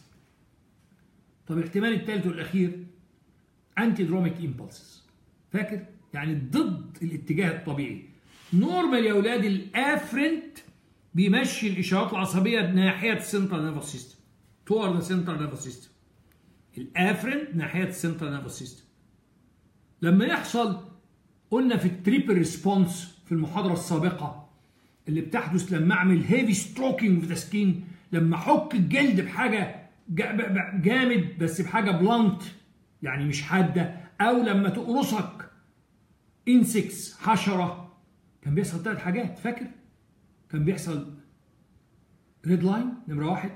طب الاحتمال الثالث والاخير انتي دروميك امبلسز فاكر يعني ضد الاتجاه الطبيعي نورمال يا اولاد الافرنت بيمشي الاشارات العصبيه ناحيه السنترال نيرفس سيستم toward the central nervous system الافرنت ناحيه السنترال نيرفس سيستم لما يحصل قلنا في التريبل ريسبونس في المحاضره السابقه اللي بتحدث لما اعمل هيفي ستروكينج في ذا سكين لما احك الجلد بحاجه جامد بس بحاجه بلانت يعني مش حاده او لما تقرصك انسكس حشره كان بيحصل ثلاث حاجات فاكر كان بيحصل ريد لاين نمره واحد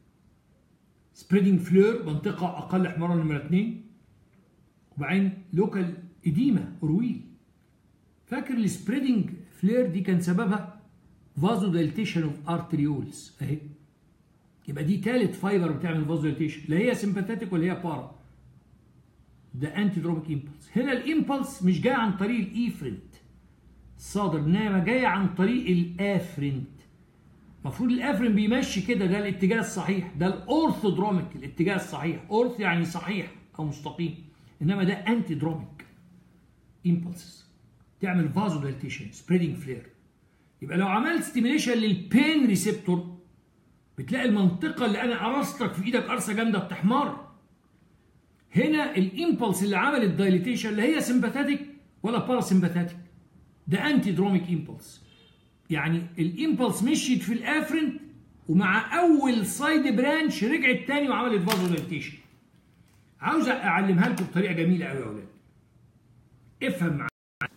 سبريدنج فلور منطقه اقل احمرار نمره اثنين وبعدين لوكال اديما اورويل فاكر السبريدنج فلير دي كان سببها فازو دايلتيشن اوف ارتريولز اهي يبقى دي ثالث فايبر بتعمل فازو دايلتيشن لا هي سمباثيتك ولا هي بارا ده انتي دروبيك امبلس هنا الامبلس مش جاي عن طريق الايفرنت الصادر انما جاي عن طريق الافرنت المفروض الافرنت بيمشي كده ده الاتجاه الصحيح ده الاورثودروميك الاتجاه الصحيح اورث يعني صحيح او مستقيم انما ده انتي دروميك امبلسز تعمل فازو دايلتيشن سبريدنج فلير يبقى لو عملت ستيميليشن للبين ريسبتور بتلاقي المنطقة اللي أنا قرصتك في إيدك قرصة جامدة بتحمر هنا الإمبلس اللي عمل الدايليتيشن لا هي سمباثيتك ولا باراسمباثيتك ده أنتي دروميك إمبلس يعني الإمبلس مشيت في الأفرنت ومع أول سايد برانش رجعت تاني وعملت فازو دايليتيشن عاوز أعلمها لكم بطريقة جميلة أوي يا أولاد افهم معايا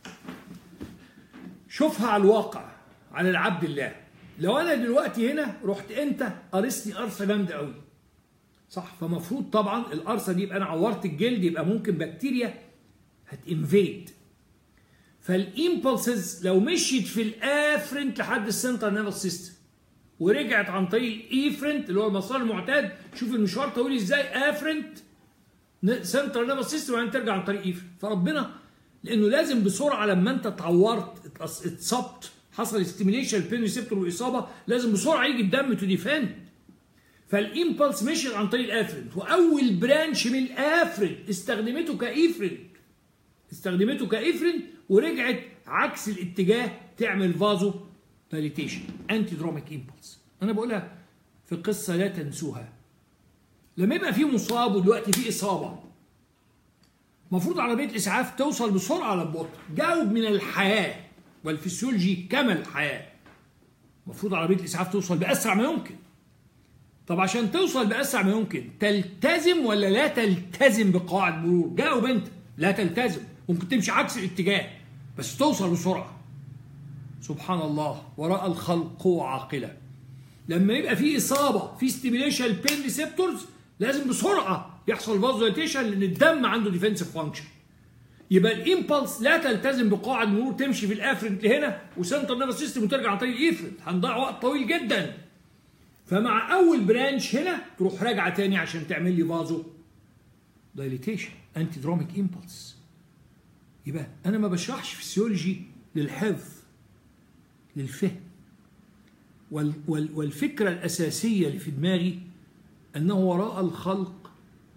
شوفها على الواقع على العبد الله لو انا دلوقتي هنا رحت انت قرصني قرصه جامده قوي صح فمفروض طبعا القرصه دي يبقى انا عورت الجلد يبقى ممكن بكتيريا هتنفيد فالامبلسز لو مشيت في الافرنت لحد السنترال نيرفس سيستم ورجعت عن طريق الايفرنت اللي هو المسار المعتاد شوف المشوار طويل ازاي افرنت سنترال نيرفس سيستم وبعدين ترجع عن طريق ايفرنت فربنا لانه لازم بسرعه لما انت اتعورت اتصبت حصل ستيميليشن بين ريسبتور والاصابه لازم بسرعه يجي الدم تو ديفند فالامبلس مشيت عن طريق الافرنت واول برانش من الافرنت استخدمته كايفرنت استخدمته كايفرنت ورجعت عكس الاتجاه تعمل فازو دايليتيشن انتي دروميك امبلس انا بقولها في قصه لا تنسوها لما يبقى في مصاب ودلوقتي في اصابه المفروض عربيه الاسعاف توصل بسرعه للبطء جاوب من الحياه والفسيولوجي كما الحياه المفروض عربيه الاسعاف توصل باسرع ما يمكن طب عشان توصل باسرع ما يمكن تلتزم ولا لا تلتزم بقواعد مرور جاوب انت لا تلتزم ممكن تمشي عكس الاتجاه بس توصل بسرعه سبحان الله وراء الخلق عاقله لما يبقى في اصابه في ستيميليشن بين ريسبتورز لازم بسرعه يحصل فازوليتيشن لان الدم عنده ديفنسيف فانكشن يبقى الامبلس لا تلتزم بقواعد مرور تمشي في الافرنت لهنا وسنتر نيرفس سيستم وترجع عن طريق الايفرنت هنضيع وقت طويل جدا فمع اول برانش هنا تروح راجعه تاني عشان تعمل لي فازو دايليتيشن انتي دروميك امبلس يبقى انا ما بشرحش فيسيولوجي للحفظ للفهم وال وال والفكره الاساسيه اللي في دماغي انه وراء الخلق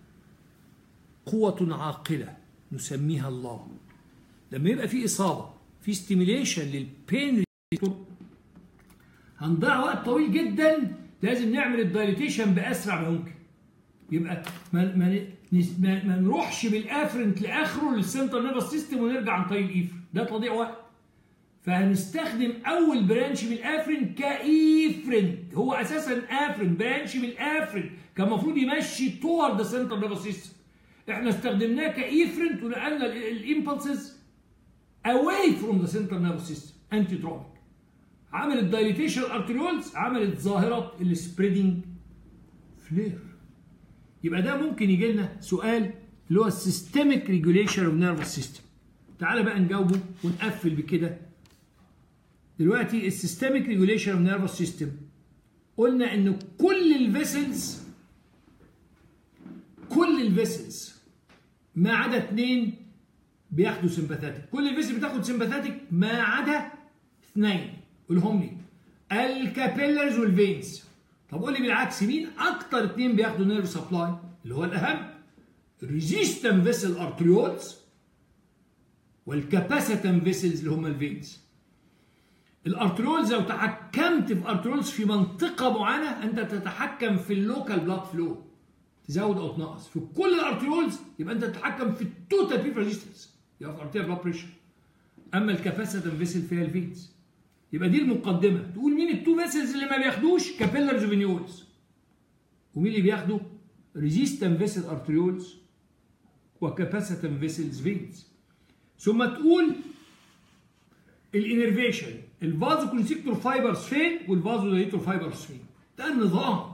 قوه عاقله نسميها الله لما يبقى في اصابه في ستيميليشن للبين هنضيع وقت طويل جدا لازم نعمل الدايليتيشن باسرع ما يمكن يبقى ما ما, ما, ما نروحش بالافرنت لاخره للسنتر نيرفس سيستم ونرجع عن طريق الايفر ده تضييع وقت فهنستخدم اول برانش من الافرنت كايفرنت هو اساسا افرنت برانش من الافرنت كان المفروض يمشي تورد ذا سنتر نيرفس سيستم احنا استخدمناه كايفرنت ونقلنا الامبلسز اواي فروم ذا سنتر نيرفس سيستم انتي تروبيك عملت دايليتيشن ارتريولز عملت ظاهره السبريدنج فلير يبقى ده ممكن يجي لنا سؤال اللي هو السيستميك ريجوليشن اوف نيرفس سيستم تعالى بقى نجاوبه ونقفل بكده دلوقتي السيستميك ريجوليشن اوف نيرفس سيستم قلنا ان كل الفيسلز كل الفيسلز ما عدا اثنين بياخدوا سمباثاتيك كل الفيسل بتاخد سمباثاتيك ما عدا اثنين قولهم لي الكابيلرز والفينز طب قول لي بالعكس مين اكتر اثنين بياخدوا نيرف سبلاي اللي هو الاهم ريزيستنت فيسل ارتريولز والكاباسيتنت فيسلز اللي هم الفينز الارتريولز لو تحكمت في ارتريولز في منطقه معينه انت تتحكم في اللوكال بلاد فلو تزود او تنقص في كل الارتريولز يبقى انت تتحكم في التوتال بيف ريزيستنس يبقى في ارتيريال بلاد بريشر اما الكاباسيتنت فيسل فيها الفينز يبقى دي المقدمه تقول مين التو فيسلز اللي ما بياخدوش كابيلرز وفينيولز ومين اللي بياخدوا ريزيستنت فيسل ارتريولز وكاباسيتنت فيسلز فينز ثم تقول الانرفيشن الفازو كونستريكتور فايبرز فين والفازو دايتور فايبرز فين ده النظام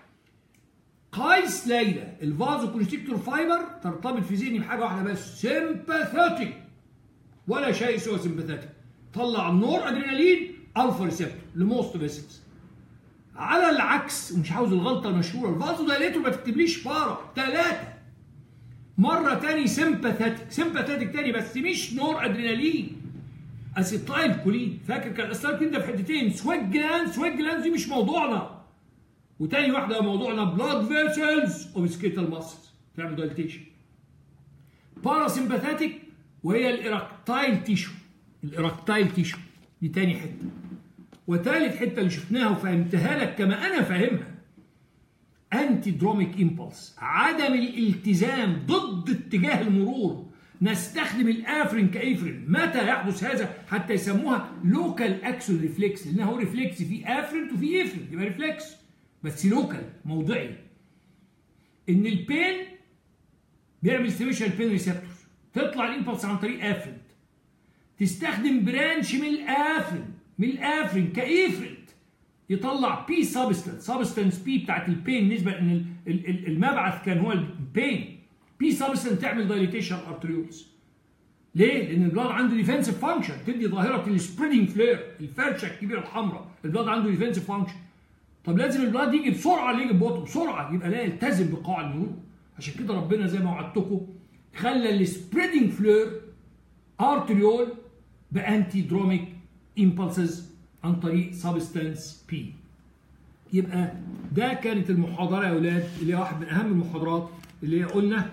قيس ليلى الفازو كونستريكتور فايبر ترتبط في ذهني بحاجه واحده بس سيمباثيك ولا شيء سوى سيمباثيك طلع النور ادرينالين الفا ريسبتور لموست فيسلز على العكس ومش عاوز الغلطه المشهوره الفازو دايليتور ما تكتبليش بارا ثلاثه مره تاني سيمباثيك سيمباثيك تاني بس مش نور ادرينالين اسيتايل كولين فاكر كان الاسيتايل كولين ده في حتتين سويت جلاند سويت جلاند دي مش موضوعنا وتاني واحده موضوعنا بلاد فيسلز وبسكيتال ماسلز تعمل دايلتيشن باراسمباثيك وهي الايراكتايل تيشو الايراكتايل تيشو دي تاني حته وتالت حته اللي شفناها وفهمتها لك كما انا فاهمها انتي دروميك امبلس عدم الالتزام ضد اتجاه المرور نستخدم الافرين كافرين متى يحدث هذا حتى يسموها لوكال اكسون ريفلكس لانها هو ريفلكس في افرين وفي افرين يبقى ريفلكس بس لوكال موضعي ان البين بيعمل ستيميشن البين ريسبتور تطلع الامبلس عن طريق افرين تستخدم برانش من الافرين من الافرين كافرين يطلع بي سبستنس سبستنس بي بتاعت البين نسبه ان المبعث كان هو البين بي سبستنس تعمل دايليتيشن ارتريولز ليه؟ لان البلاد عنده ديفنسيف فانكشن تدي ظاهره السبريدنج فلير الفرشه الكبيره الحمراء البلاد عنده ديفنسيف فانكشن طب لازم البلاد يجي بسرعه اللي يجي ببطء بسرعه يبقى لا يلتزم بقاع المرور عشان كده ربنا زي ما وعدتكم خلى السبريدنج فلير ارتريول بانتي دروميك امبلسز عن طريق سبستانس بي يبقى ده كانت المحاضره يا اولاد اللي هي واحد من اهم المحاضرات اللي هي قلنا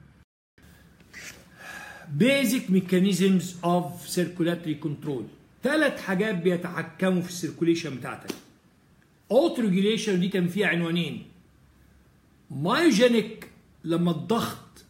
بيزك ميكانيزمز اوف سيركولاتري كنترول ثلاث حاجات بيتحكموا في السيركوليشن بتاعتك اوتو ريجوليشن دي كان فيها عنوانين مايوجينيك لما الضغط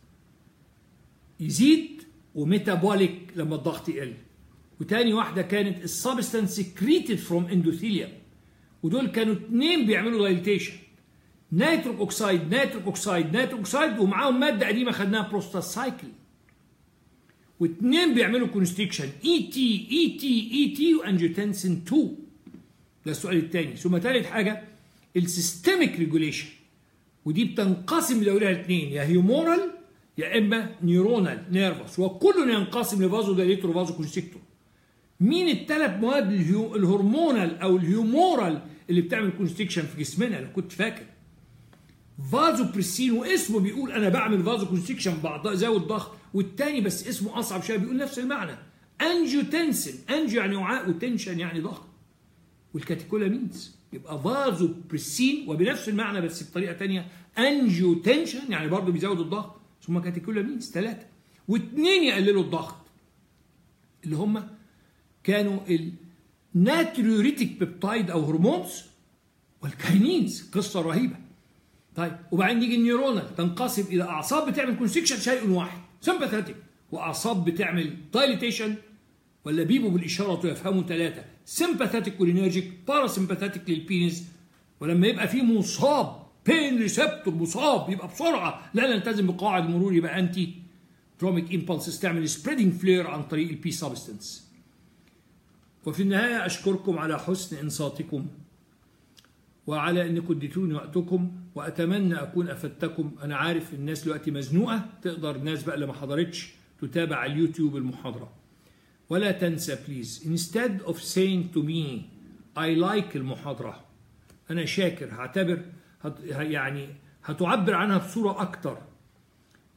يزيد وميتابوليك لما الضغط يقل وتاني واحدة كانت السبستانس سكريتد فروم اندوثيليوم ودول كانوا اتنين بيعملوا دايليتيشن نيتروك اوكسايد نيتروك اوكسايد نيتروك اوكسايد ومعاهم مادة قديمة خدناها بروستاسايكل واثنين بيعملوا كونستريكشن اي تي اي تي اي تي وانجيوتنسين 2 ده السؤال الثاني ثم ثالث حاجة السيستميك ريجوليشن ودي بتنقسم لأولها الاثنين يا هيومورال يا اما نيورونال نيرفس وكل ينقسم لفازو دايليتور وفازو كونستريكتور مين الثلاث مواد الهرمونال او الهيومورال اللي بتعمل كونستريكشن في جسمنا لو كنت فاكر فازو بريسين واسمه بيقول انا بعمل فازو كونستريكشن زود ضغط والتاني بس اسمه اصعب شويه بيقول نفس المعنى انجيوتنسين انجيو يعني وعاء وتنشن يعني ضغط والكاتيكولامينز يبقى فازو بريسين وبنفس المعنى بس بطريقه ثانيه انجيوتنشن يعني برضه بيزود الضغط ثم كاتيكولامينز ثلاثه واثنين يقللوا الضغط اللي هم كانوا الناتريوريتيك بيبتايد او هرمونز والكاينينز قصه رهيبه طيب وبعدين نيجي النيورونال تنقسم الى اعصاب بتعمل كونستريكشن شيء واحد سمباثيتك واعصاب بتعمل دايليتيشن ولا بيبو بالاشاره يفهموا ثلاثه سمباثيتك كولينرجيك باراسمباثيتك للبينس ولما يبقى في مصاب بين ريسبتور مصاب يبقى بسرعه لا نلتزم بقواعد المرور يبقى انتي تروميك امبلسز تعمل سبريدنج فلير عن طريق البي سبستنس وفي النهايه اشكركم على حسن انصاتكم وعلى انكم اديتوني وقتكم واتمنى اكون افدتكم انا عارف الناس دلوقتي مزنوقه تقدر الناس بقى اللي ما حضرتش تتابع على اليوتيوب المحاضره ولا تنسى بليز instead of saying to me I like المحاضره انا شاكر هعتبر هت يعني هتعبر عنها بصوره اكتر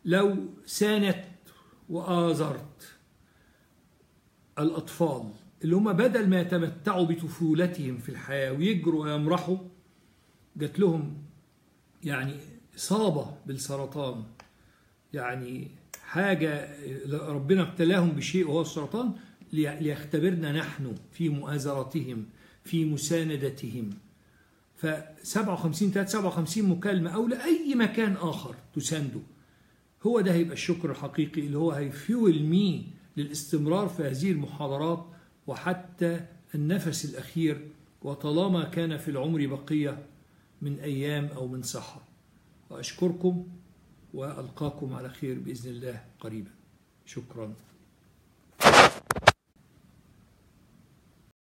لو سانت وآزرت الأطفال اللي هم بدل ما يتمتعوا بطفولتهم في الحياة ويجروا ويمرحوا جات لهم يعني إصابة بالسرطان يعني حاجة ربنا ابتلاهم بشيء وهو السرطان ليختبرنا نحن في مؤازرتهم في مساندتهم ف 57 57 مكالمة أو لأي مكان آخر تسانده هو ده هيبقى الشكر الحقيقي اللي هو هيفيول مي للاستمرار في هذه المحاضرات وحتى النفس الأخير وطالما كان في العمر بقية من أيام أو من صحة وأشكركم وألقاكم على خير بإذن الله قريبا شكرا